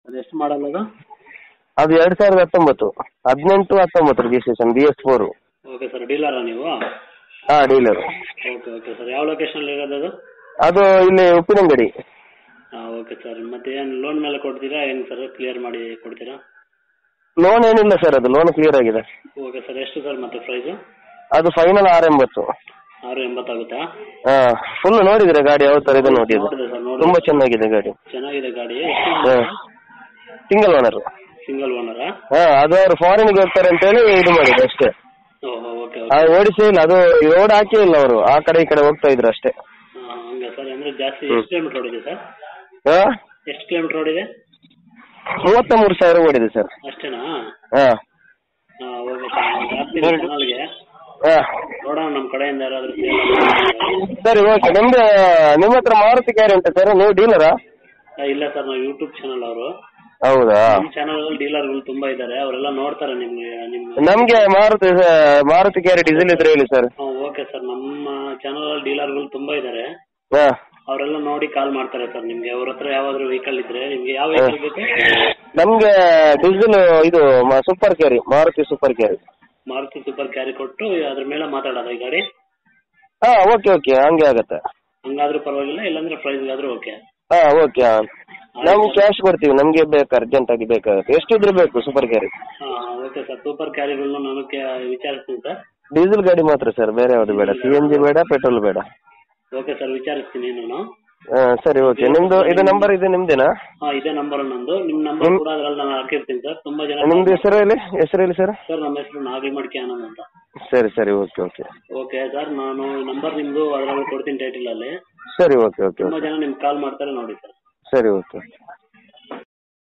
ಅದು ಎಷ್ಟು ಮಾಡಲ್ಲ ಅದು ಅದು ಎರಡು ಸಾವಿರದ ಹತ್ತೊಂಬತ್ತು ಹದಿನೆಂಟು ಹತ್ತೊಂಬತ್ತು registration B S four okay sir ಡೀಲರಾ ನೀವು ಹಾಂ ಡೀಲರ್ ಓಕೆ ಓಕೆ ಸರ್ ಯಾವ ಲೊಕೇಶನಲ್ಲಿ ಇರೋದು ಅದು ಅದು ಇಲ್ಲಿ ಉಪ್ಪಿನಂಗಡಿ ಹಾಂ ಓಕೆ ಸರ್ ಮತ್ತೆ ಏನು ಲೋನ್ ಮೇಲೆ ಕೊಡ್ತೀರಾ ಹೆಂಗೆ ಸರ್ ಕ್ಲಿಯರ್ ಮಾಡಿ ಕೊಡ್ತೀರಾ ಲೋನ್ ಏನಿಲ್ಲ ಸರ್ ಅದು ಲೋನ್ ಕ್ಲಿಯರ್ ಆಗಿದೆ ಓಕೆ ಸರ್ ಎಷ್ಟು ಸರ್ ಮತ್ತೆ ಪ್ರೈಸು ಅದು ಫೈನಲ್ ಆರು ಎಂಬತ್ತು ಆರು ಎಂಬತ್ತಾಗುತ್ತಾ ಹಾಂ ಫುಲ್ ನೋಡಿದ್ರೆ ಗಾಡಿ ಯಾವ ಥರ ಇದೆ ನೋಡಿ ಅದು ನೋಡಿದೆ ಸರ್ ನೋಡಿ ತುಂಬ ಚೆನ್ನಾಗಿದೆ ಗಾಡಿ ಚೆನ್ನಾಗಿದೆ ಗಾಡಿ ಹಾಂ ಸಿಂಗಲ್ ಓನರ್ ಸಿಂಗಲ್ ಓನರಾ ಹಾಂ ಅದು ಅವರು ಫಾರಿನ್ಗೆ ಹೋಗ್ತಾರೆ ಅಂತೇಳಿ ಇದು ಮಾಡಿದ್ರು ಅಷ್ಟೇ ಓಹೋ ಓಕೆ ಆ, ಓಡಿಸೇ ಇಲ್ಲ ಅದು ರೋಡ್ ಹಾಕೇ ಇಲ್ಲ ಅವರು ಆ ಕಡೆ ಈ ಕಡೆ ಹೋಗ್ತಾ ಇದ್ರು ಅಷ್ಟೇ ಹಾಂ ಹಂಗೆ ಸರ್ ಅಂದರೆ ಜಾಸ್ತಿ ಎಷ್ಟು ಕಿಲೋಮೀಟ್ರ್ ಓಡಿದೆ ಸರ್ ಹಾಂ ಎಷ್ಟು ಕಿಲೋಮೀಟ್ರ್ ಓಡಿದೆ ಮೂವತ್ತ ಮೂರು ಸಾವಿರ ಓಡಿದೆ ಸರ್ ಅಷ್ಟೇನಾ ಹಾಂ ಹಾಂ ಓಕೆ ಸರ್ ಹಾಕ್ತೀನಿ ಚಾನಲ್ಗೆ ಹಾಂ ನೋಡೋಣ ನಮ್ಮ ಕಡೆಯಿಂದ ಯಾರಾದರೂ ಸೇಲ್ ಸರಿ ಓಕೆ ನಿಮ್ದು ನಿಮ್ಮ ಹತ್ರ ಮಾರುತಿ ಕ್ಯಾರಿ ಉಂಟಾ ಸರ್ ನೀವು ಡೀಲರಾ ಇಲ್ಲ ಸರ್ ನಾವು ಯೂಟ್ಯೂಬ್ ಚಾನಲ್ ಅವರು ಹೌದಾ ನಮ್ಮ ಚಾನಲ್ ಡೀಲರ್ಗಳು ತುಂಬಾ ಇದ್ದಾರೆ ಅವರೆಲ್ಲ ನೋಡ್ತಾರೆ ನಿಮ್ಗೆ ನಿಮ್ಮ ನಮಗೆ ಮಾರುತಿ ಮಾರುತಿ ಕ್ಯಾರಿ ಡೀಸೆಲ್ ಇದ್ರೆ ಹೇಳಿ ಸರ್ ಓಕೆ ಸರ್ ನಮ್ಮ ಚಾನಲ್ ಡೀಲರ್ಗಳು ತುಂಬಾ ಇದ್ದಾರೆ ಹಾಂ ಅವರೆಲ್ಲ ನೋಡಿ ಕಾಲ್ ಮಾಡ್ತಾರೆ ಸರ್ ನಿಮ್ಗೆ ಅವ್ರ ಹತ್ರ ಯಾವ್ದಾದ್ರು ವೆಹಿಕಲ್ ಇದ್ರೆ ನಿಮ್ಗೆ ಯಾವ ವೆಹಿಕಲ್ ಬೇಕು ನಮಗೆ ಡೀಸೆಲ್ ಇದು super carry Maruti super carry Maruti super carry ಕೊಟ್ಟು ಅದ್ರ ಮೇಲೆ ಮಾತಾಡೋದ ಈ ಗಾಡಿ ಹಾಂ ಓಕೆ ಓಕೆ ಹಂಗೆ ಆಗತ್ತೆ ಹಂಗಾದ್ರೂ ಪರವಾಗಿಲ್ಲ ಇಲ್ಲಾಂದ್ರೆ ಪ್ರೈಸ್ಗಾದ್ರೂ ಓಕೆ ಹಾಂ ಓಕೆ ಹಾಂ ನಾವು ಕ್ಯಾಶ್ ಕೊಡ್ತೀವಿ ನಮಗೆ ಬೇಕು ಅರ್ಜೆಂಟಾಗಿ ಬೇಕಾಗುತ್ತೆ ಎಷ್ಟಿದ್ರೆ ಬೇಕು ಸೂಪರ್ ಕ್ಯಾರಿ ಹಾಂ ಓಕೆ ಸರ್ ಸೂಪರ್ ಕ್ಯಾರಿಗಳನ್ನ ನಾನು ಕೆ- ವಿಚಾರಿಸ್ತೀನಿ ಸರ್ ಡೀಸೆಲ್ ಗಾಡಿ ಮಾತ್ರ ಸರ್ ಬೇರೆ ಯಾವುದು ಬೇಡ ಸಿ ಎನ್ ಜಿ ಬೇಡ ಪೆಟ್ರೋಲ್ ಬೇಡ ಓಕೆ ಸರ್ ವಿಚಾರಿಸ್ತೀನಿ ನಾನು ಹಾಂ ಸರಿ ಓಕೆ ನಿಮ್ಮದು ಇದು ನಂಬರ್ ಇದೆ ನಿಮ್ದೇನಾ ಹಾಂ ಇದೇ ನಂಬರ್ ನಂದು ನಿಮ್ಮ ನಂಬರ್ ಕೂಡ ಅದ್ರಲ್ಲಿ ನಾನು ಹಾಕಿರ್ತೀನಿ ಸರ್ ತುಂಬಾ ಜನ ನಿಮ್ದು ಹೆಸರು ಹೇಳಿ ಹೆಸರು ಹೇಳಿ ಸರ್ ಸರ್ ನಮ್ಮ ಹೆಸರು ನಾಗರಿಮಡಿಕೆ ಆನಂದ್ ಅಂತ ಸರಿ ಸರಿ ಓಕೆ ಓಕೆ ಓಕೆ ಸರ್ ನಾನು ನಂಬರ್ ನಿಮ್ದು ಅದರಲ್ಲಿ ಕೊಡ್ತೀನಿ ಟೈಟಲ್ ಅಲ್ಲಿ ಸರಿ ಓಕೆ ಓಕೆ ತುಂಬಾ ಓಕೆ ಜನ ನಿಮ್ಗೆ ಕಾಲ್ ಮಾಡ್ತಾರೆ ನೋಡಿ ಸರ್ ಸರಿ ಓಕೆ